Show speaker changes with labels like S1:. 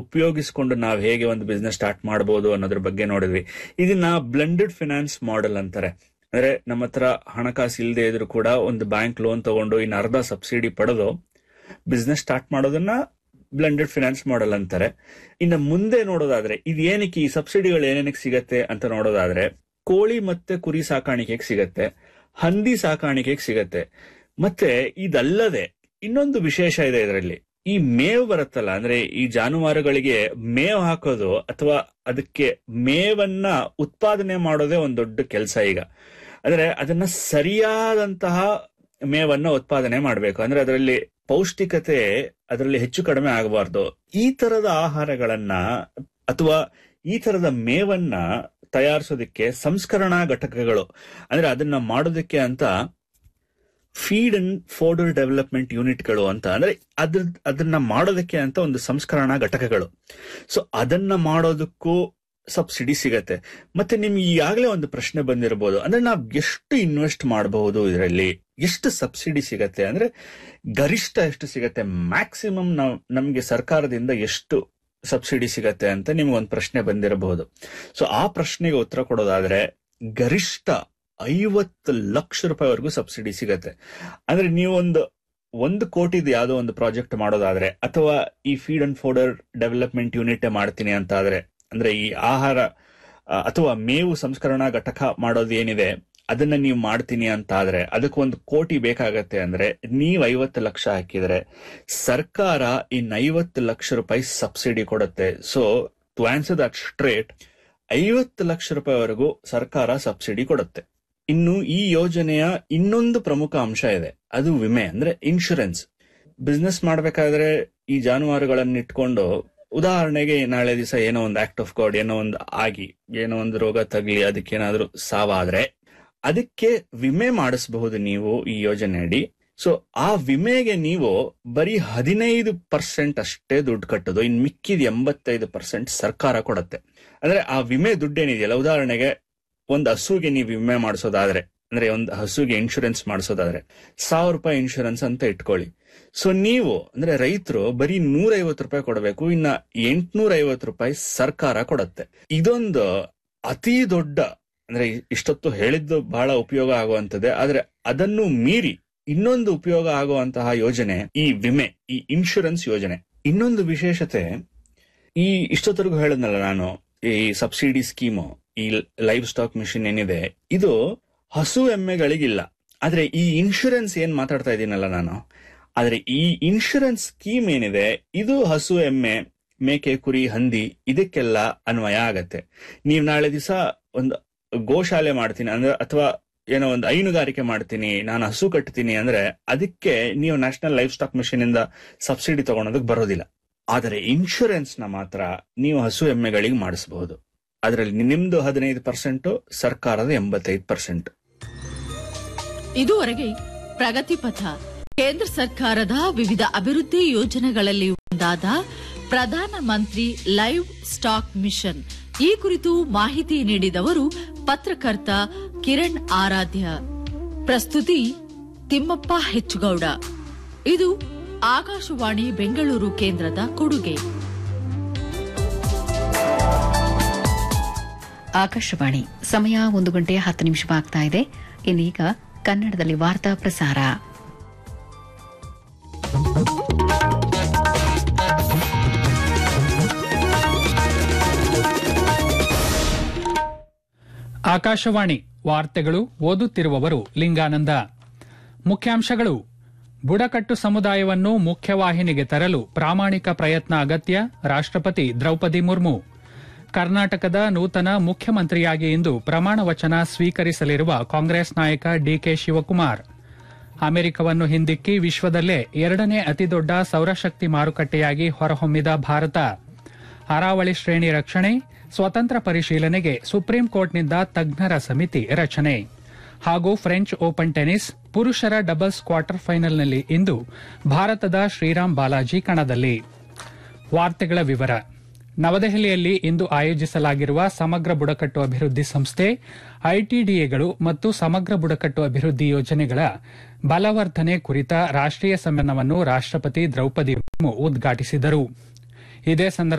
S1: ಉಪಯೋಗಿಸಿಕೊಂಡು ನಾವು ಹೇಗೆ ಒಂದು ಬಿಸ್ನೆಸ್ ಸ್ಟಾರ್ಟ್ ಮಾಡಬಹುದು ಅನ್ನೋದ್ರ ಬಗ್ಗೆ ನೋಡಿದ್ವಿ ಇದನ್ನ ಬ್ಲೆಂಡೆಡ್ ಫಿನಾನ್ಸ್ ಮಾಡೆಲ್ ಅಂತಾರೆ ಅಂದ್ರೆ ನಮ್ಮ ಹತ್ರ ಹಣಕಾಸು ಇಲ್ಲದೆ ಇದ್ರು ಕೂಡ ಒಂದು ಬ್ಯಾಂಕ್ ಲೋನ್ ತಗೊಂಡು ಇನ್ನು ಅರ್ಧ ಸಬ್ಸಿಡಿ ಪಡೆದು ಬಿಸ್ನೆಸ್ ಸ್ಟಾರ್ಟ್ ಮಾಡೋದನ್ನ ಬ್ಲೆಂಡೆಡ್ ಫಿನಾನ್ಸ್ ಮಾಡೆಲ್ ಅಂತಾರೆ ಇನ್ನು ಮುಂದೆ ನೋಡೋದಾದ್ರೆ ಇದು ಏನಕ್ಕೆ ಈ ಸಬ್ಸಿಡಿಗಳು ಏನೇನಕ್ಕೆ ಸಿಗತ್ತೆ ಅಂತ ನೋಡೋದಾದ್ರೆ ಕೋಳಿ ಮತ್ತೆ ಕುರಿ ಸಾಕಾಣಿಕೆಗೆ ಸಿಗತ್ತೆ ಹಂದಿ ಸಾಕಾಣಿಕೆಗೆ ಸಿಗತ್ತೆ ಮತ್ತೆ ಇದಲ್ಲದೆ ಇನ್ನೊಂದು ವಿಶೇಷ ಇದೆ ಇದರಲ್ಲಿ ಈ ಮೇವು ಬರುತ್ತಲ್ಲ ಅಂದ್ರೆ ಈ ಜಾನುವಾರುಗಳಿಗೆ ಮೇವು ಹಾಕೋದು ಅಥವಾ ಅದಕ್ಕೆ ಮೇವನ್ನ ಉತ್ಪಾದನೆ ಮಾಡೋದೇ ಒಂದು ದೊಡ್ಡ ಕೆಲಸ ಈಗ ಅಂದ್ರೆ ಅದನ್ನ ಸರಿಯಾದಂತಹ ಮೇವನ್ನ ಉತ್ಪಾದನೆ ಮಾಡಬೇಕು ಅಂದ್ರೆ ಅದರಲ್ಲಿ ಪೌಷ್ಟಿಕತೆ ಅದರಲ್ಲಿ ಹೆಚ್ಚು ಕಡಿಮೆ ಆಗಬಾರ್ದು ಈ ತರದ ಆಹಾರಗಳನ್ನ ಅಥವಾ ಈ ತರದ ಮೇವನ್ನ ತಯಾರಿಸೋದಕ್ಕೆ ಸಂಸ್ಕರಣಾ ಘಟಕಗಳು ಅಂದ್ರೆ ಅದನ್ನ ಮಾಡೋದಕ್ಕೆ ಅಂತ ಫೀಡ್ ಅಂಡ್ ಫೋಡರ್ ಡೆವಲಪ್ಮೆಂಟ್ ಯೂನಿಟ್ಗಳು ಅಂತ ಅಂದ್ರೆ ಅದ್ರ ಅದನ್ನ ಮಾಡೋದಕ್ಕೆ ಅಂತ ಒಂದು ಸಂಸ್ಕರಣಾ ಘಟಕಗಳು ಸೊ ಅದನ್ನ ಮಾಡೋದಕ್ಕೂ ಸಬ್ಸಿಡಿ ಸಿಗತ್ತೆ ಮತ್ತೆ ನಿಮ್ಗೆ ಈಗಾಗಲೇ ಒಂದು ಪ್ರಶ್ನೆ ಬಂದಿರಬಹುದು ಅಂದ್ರೆ ನಾವ್ ಎಷ್ಟು ಇನ್ವೆಸ್ಟ್ ಮಾಡಬಹುದು ಇದರಲ್ಲಿ ಎಷ್ಟು ಸಬ್ಸಿಡಿ ಸಿಗತ್ತೆ ಅಂದ್ರೆ ಗರಿಷ್ಠ ಎಷ್ಟು ಸಿಗತ್ತೆ ಮ್ಯಾಕ್ಸಿಮಮ್ ನಾವ್ ನಮ್ಗೆ ಸರ್ಕಾರದಿಂದ ಎಷ್ಟು ಸಬ್ಸಿಡಿ ಸಿಗತ್ತೆ ಅಂತ ನಿಮ್ಗೆ ಒಂದು ಪ್ರಶ್ನೆ ಬಂದಿರಬಹುದು ಸೊ ಆ ಪ್ರಶ್ನೆಗೆ ಉತ್ತರ ಕೊಡೋದಾದ್ರೆ ಗರಿಷ್ಠ ಐವತ್ತು ಲಕ್ಷ ರೂಪಾಯಿವರೆಗೂ ಸಬ್ಸಿಡಿ ಸಿಗತ್ತೆ ಅಂದ್ರೆ ನೀವೊಂದು ಒಂದು ಕೋಟಿದು ಯಾವುದೋ ಒಂದು ಪ್ರಾಜೆಕ್ಟ್ ಮಾಡೋದಾದ್ರೆ ಅಥವಾ ಈ feed and fodder development unit ಮಾಡ್ತೀನಿ ಅಂತ ಆದ್ರೆ ಅಂದ್ರೆ ಈ ಆಹಾರ ಆ, ಅಥವಾ ಮೇವು ಸಂಸ್ಕರಣಾ ಘಟಕ ಮಾಡೋದು ಏನಿದೆ ಅದನ್ನ ನೀವು ಮಾಡ್ತೀನಿ ಅಂತ ಆದ್ರೆ ಅದಕ್ಕೆ ಒಂದು ಕೋಟಿ ಬೇಕಾಗತ್ತೆ ಅಂದ್ರೆ ನೀವು ಐವತ್ತು ಲಕ್ಷ ಹಾಕಿದ್ರೆ ಸರ್ಕಾರ ಇನ್ ಐವತ್ತು ಲಕ್ಷ ರೂಪಾಯಿ ಸಬ್ಸಿಡಿ ಕೊಡುತ್ತೆ so to answer that straight ಐವತ್ತು ಲಕ್ಷ ರೂಪಾಯಿವರೆಗೂ ಸರ್ಕಾರ ಸಬ್ಸಿಡಿ ಕೊಡುತ್ತೆ ಇನ್ನು ಈ ಯೋಜನೆಯ ಇನ್ನೊಂದು ಪ್ರಮುಖ ಅಂಶ ಇದೆ ಅದು ವಿಮೆ ಅಂದ್ರೆ ಇನ್ಶೂರೆನ್ಸ್ ಬಿಸ್ನೆಸ್ ಮಾಡ್ಬೇಕಾದ್ರೆ ಈ ಜಾನುವಾರುಗಳನ್ನ ಇಟ್ಕೊಂಡು ಉದಾಹರಣೆಗೆ ನಾಳೆ ದಿವಸ ಏನೋ ಒಂದು ಆಕ್ಟ್ ಆಫ್ ಗಾಡ್ ಏನೋ ಒಂದು ಆಗಿ ಏನೋ ಒಂದು ರೋಗ ತಗ್ಲಿ ಅದಕ್ಕೇನಾದ್ರೂ ಸಾವಾದ್ರೆ ಅದಕ್ಕೆ ವಿಮೆ ಮಾಡಿಸಬಹುದು ನೀವು ಈ ಯೋಜನೆಯಡಿ ಸೊ ಆ ವಿಮೆಗೆ ನೀವು ಬರೀ ಹದಿನೈದು ಪರ್ಸೆಂಟ್ ಅಷ್ಟೇ ದುಡ್ಡು ಕಟ್ಟೋದು ಇನ್ ಮಿಕ್ಕಿದ ಎಂಬತ್ತೈದು ಪರ್ಸೆಂಟ್ ಸರ್ಕಾರ ಕೊಡುತ್ತೆ ಅಂದ್ರೆ ಆ ವಿಮೆ ದುಡ್ಡೇನಿದೆಯಲ್ಲ ಉದಾಹರಣೆಗೆ ಒಂದು ಹಸುಗೆ ನೀವು ವಿಮೆ ಮಾಡಿಸೋದಾದ್ರೆ ಅಂದ್ರೆ ಒಂದು ಹಸುಗೆ ಇನ್ಶೂರೆನ್ಸ್ ಮಾಡಿಸೋದಾದ್ರೆ ಸಾವಿರ ರೂಪಾಯಿ ಇನ್ಶೂರೆನ್ಸ್ ಅಂತ ಇಟ್ಕೊಳ್ಳಿ ಸೊ ನೀವು ಅಂದ್ರೆ ರೈತರು ಬರೀ ನೂರ ಐವತ್ತು ರೂಪಾಯಿ ಕೊಡಬೇಕು ಇನ್ನ ಎಂಟ್ನೂರ ಐವತ್ತು ರೂಪಾಯಿ ಸರ್ಕಾರ ಕೊಡುತ್ತೆ ಇದೊಂದು ಅತಿ ದೊಡ್ಡ ಅಂದ್ರೆ ಇಷ್ಟೊತ್ತು ಹೇಳಿದ್ದು ಬಹಳ ಉಪಯೋಗ ಆಗುವಂತದ್ದೇ ಆದ್ರೆ ಅದನ್ನು ಮೀರಿ ಇನ್ನೊಂದು ಉಪಯೋಗ ಆಗುವಂತಹ ಯೋಜನೆ ಈ ವಿಮೆ ಈ ಇನ್ಶೂರೆನ್ಸ್ ಯೋಜನೆ ಇನ್ನೊಂದು ವಿಶೇಷತೆ ಈ ಇಷ್ಟೊತ್ತರೆಗೂ ಹೇಳಿದ್ನಲ್ಲ ನಾನು ಈ ಸಬ್ಸಿಡಿ ಸ್ಕೀಮು ಈ ಲೈವ್ ಸ್ಟಾಕ್ ಮಿಷನ್ ಏನಿದೆ ಇದು ಹಸು ಎಮ್ಮೆಗಳಿಗಿಲ್ಲ ಆದ್ರೆ ಈ ಇನ್ಶೂರೆನ್ಸ್ ಏನ್ ಮಾತಾಡ್ತಾ ಇದ್ದೀನಲ್ಲ ನಾನು ಆದ್ರೆ ಈ ಇನ್ಶೂರೆನ್ಸ್ ಸ್ಕೀಮ್ ಏನಿದೆ ಇದು ಹಸು ಎಮ್ಮೆ ಮೇಕೆ ಕುರಿ ಹಂದಿ ಇದಕ್ಕೆಲ್ಲ ಅನ್ವಯ ಆಗತ್ತೆ ನೀವ್ ನಾಳೆ ದಿವಸ ಒಂದು ಗೋಶಾಲೆ ಮಾಡ್ತೀನಿ ಅಂದ್ರೆ ಅಥವಾ ಏನೋ ಒಂದು ಹೈನುಗಾರಿಕೆ ಮಾಡ್ತೀನಿ ನಾನು ಹಸು ಕಟ್ತೀನಿ ಅಂದ್ರೆ ಅದಕ್ಕೆ ನೀವು ನ್ಯಾಷನಲ್ ಲೈಫ್ ಸ್ಟಾಕ್ ಮಿಷನ್ ಇಂದ ಸಬ್ಸಿಡಿ ತಗೊಳೋದಕ್ಕೆ ಬರೋದಿಲ್ಲ ಆದರೆ ಇನ್ಶೂರೆನ್ಸ್ ನ ಮಾತ್ರ ನೀವು ಹಸು ಎಮ್ಮೆಗಳಿಗೆ ಮಾಡಿಸಬಹುದು ಅದರಲ್ಲಿ ನಿಮ್ದು ಹದಿನೈದು ಪರ್ಸೆಂಟ್ ಸರ್ಕಾರದ ಎಂಬತ್ತೈದು ಪರ್ಸೆಂಟ್
S2: ಇದುವರೆಗೆ ಪ್ರಗತಿ ಪಥ ಕೇಂದ್ರ ಸರ್ಕಾರದ ವಿವಿಧ ಅಭಿವೃದ್ಧಿ ಯೋಜನೆಗಳಲ್ಲಿ ಒಂದಾದ ಪ್ರಧಾನ ಮಂತ್ರಿ ಲೈವ್ ಸ್ಟಾಕ್ ಮಿಷನ್ ಈ ಕುರಿತು ಮಾಹಿತಿ ನೀಡಿದವರು ಪತ್ರಕರ್ತ ಕಿರಣ್ ಆರಾಧ್ಯ ಪ್ರಸ್ತುತಿ ತಿಮ್ಮಪ್ಪ ಹೆಚ್ಚುಗೌಡ ಇದು ಆಕಾಶವಾಣಿ ಬೆಂಗಳೂರು ಕೇಂದ್ರದ ಕೊಡುಗೆ
S3: ಆಕಾಶವಾಣಿ ಸಮಯ ಒಂದು ಗಂಟೆ ಹತ್ತು ನಿಮಿಷವಾಗ್ತಾ ಇದೆ ಇನ್ನೀಗ ಕನ್ನಡದಲ್ಲಿ ವಾರ್ತಾ ಪ್ರಸಾರ
S4: ಆಕಾಶವಾಣಿ ವಾರ್ತೆಗಳು ಓದುತ್ತಿರುವವರು ಲಿಂಗಾನಂದ ಮುಖ್ಯಾಂಶಗಳು ಬುಡಕಟ್ಟು ಸಮುದಾಯವನ್ನು ಮುಖ್ಯವಾಹಿನಿಗೆ ತರಲು ಪ್ರಾಮಾಣಿಕ ಪ್ರಯತ್ನ ಅಗತ್ಯ ರಾಷ್ಟ್ರಪತಿ ದ್ರೌಪದಿ ಮುರ್ಮು ಕರ್ನಾಟಕದ ನೂತನ ಮುಖ್ಯಮಂತ್ರಿಯಾಗಿ ಇಂದು ಪ್ರಮಾಣ ವಚನ ಸ್ವೀಕರಿಸಲಿರುವ ಕಾಂಗ್ರೆಸ್ ನಾಯಕ ಡಿಕೆ ಶಿವಕುಮಾರ್ ಅಮೆರಿಕವನ್ನು ಹಿಂದಿಕ್ಕಿ ವಿಶ್ವದಲ್ಲೇ ಎರಡನೇ ಅತಿದೊಡ್ಡ ಸೌರಶಕ್ತಿ ಮಾರುಕಟ್ಟೆಯಾಗಿ ಹೊರಹೊಮ್ಮಿದ ಭಾರತ ಅರಾವಳಿ ಶ್ರೇಣಿ ರಕ್ಷಣೆ ಸ್ವತಂತ್ರ ಪರಿಶೀಲನೆಗೆ ಸುಪ್ರೀಂ ಕೋರ್ಟ್ನಿಂದ ತಜ್ಞರ ಸಮಿತಿ ರಚನೆ ಹಾಗೂ ಫ್ರೆಂಚ್ ಓಪನ್ ಟೆನಿಸ್ ಪುರುಷರ ಡಬಲ್ಸ್ ಕ್ವಾರ್ಟರ್ ಫೈನಲ್ನಲ್ಲಿ ಇಂದು ಭಾರತದ ಶ್ರೀರಾಮ್ ಬಾಲಾಜಿ ಕಣದಲ್ಲಿ ವಾರ್ತೆಗಳ ವಿವರ ನವದೆಹಲಿಯಲ್ಲಿ ಇಂದು ಆಯೋಜಿಸಲಾಗಿರುವ ಸಮಗ್ರ ಬುಡಕಟ್ಟು ಅಭಿವೃದ್ಧಿ ಸಂಸ್ಥೆ ಐಟಿಡಿಎಗಳು ಮತ್ತು ಸಮಗ್ರ ಬುಡಕಟ್ಟು ಅಭಿವೃದ್ಧಿ ಯೋಜನೆಗಳ ಬಲವರ್ಧನೆ ಕುರಿತ ರಾಷ್ಟೀಯ ಸಮ್ಮೇಳನವನ್ನು ರಾಷ್ಟಪತಿ ದ್ರೌಪದಿ ಮುರ್ಮು ಉದ್ಘಾಟಿಸಿದರು ಇದೇ ಸಂದರ್ಭ